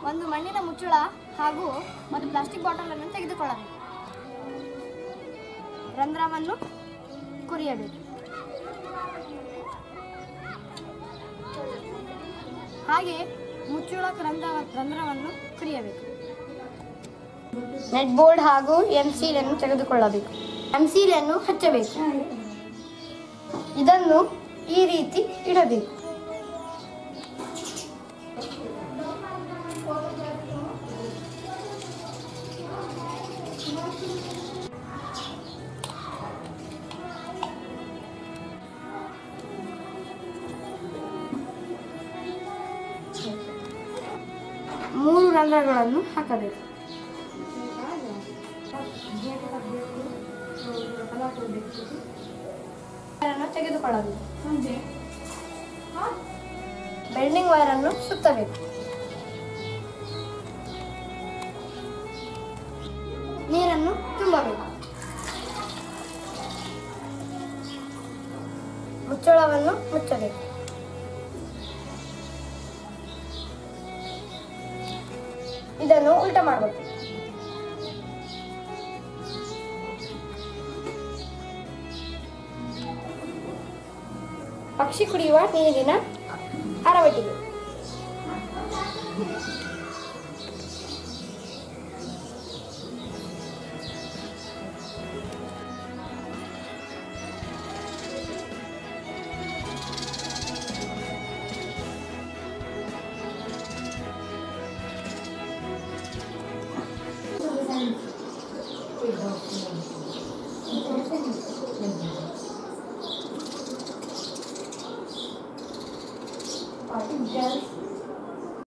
ಒಂದು ಮಣ್ಣಿನ ಮುಚ್ಚಳ ಹಾಗೂ ಒಂದು ಪ್ಲಾಸ್ಟಿಕ್ ಬಾಟಲ್ ಅನ್ನು ತೆಗೆದುಕೊಳ್ಳಬೇಕು ರಂಧ್ರವನ್ನು ಕುರಿಯಬೇಕು ಹಾಗೆ ಮುಚ್ಚಳಕ್ಕೆ ರಂಧ್ರ ರಂಧ್ರವನ್ನು ಕುರಿಯಬೇಕು ನೆಟ್ ಬೋರ್ಡ್ ಹಾಗೂ ಎಂ ಸೀಲನ್ನು ತೆಗೆದುಕೊಳ್ಳಬೇಕು ಎಂ ಸೀಲನ್ನು ಹಚ್ಚಬೇಕು ಇದನ್ನು ಈ ರೀತಿ ಇಡಬೇಕು ಮೂರು ರಂಧ್ರಗಳನ್ನು ಹಾಕಬೇಕು ವೈರನ್ನು ತೆಗೆದುಕೊಳ್ಳಬೇಕು ಬೆಂಡಿಂಗ್ ವೈರನ್ನು ಸುತ್ತಬೇಕು ನೀರನ್ನು ತುಂಬಬೇಕು ಮುಚ್ಚಳವನ್ನು ಮುಚ್ಚಬೇಕು ಇದನ್ನು ಉಲ್ಟ ಮಾಡಬೇಕು ಪಕ್ಷಿ ಕುಡಿಯುವ ನೀರಿನ ಅರವಟ್ಟಿಗೆ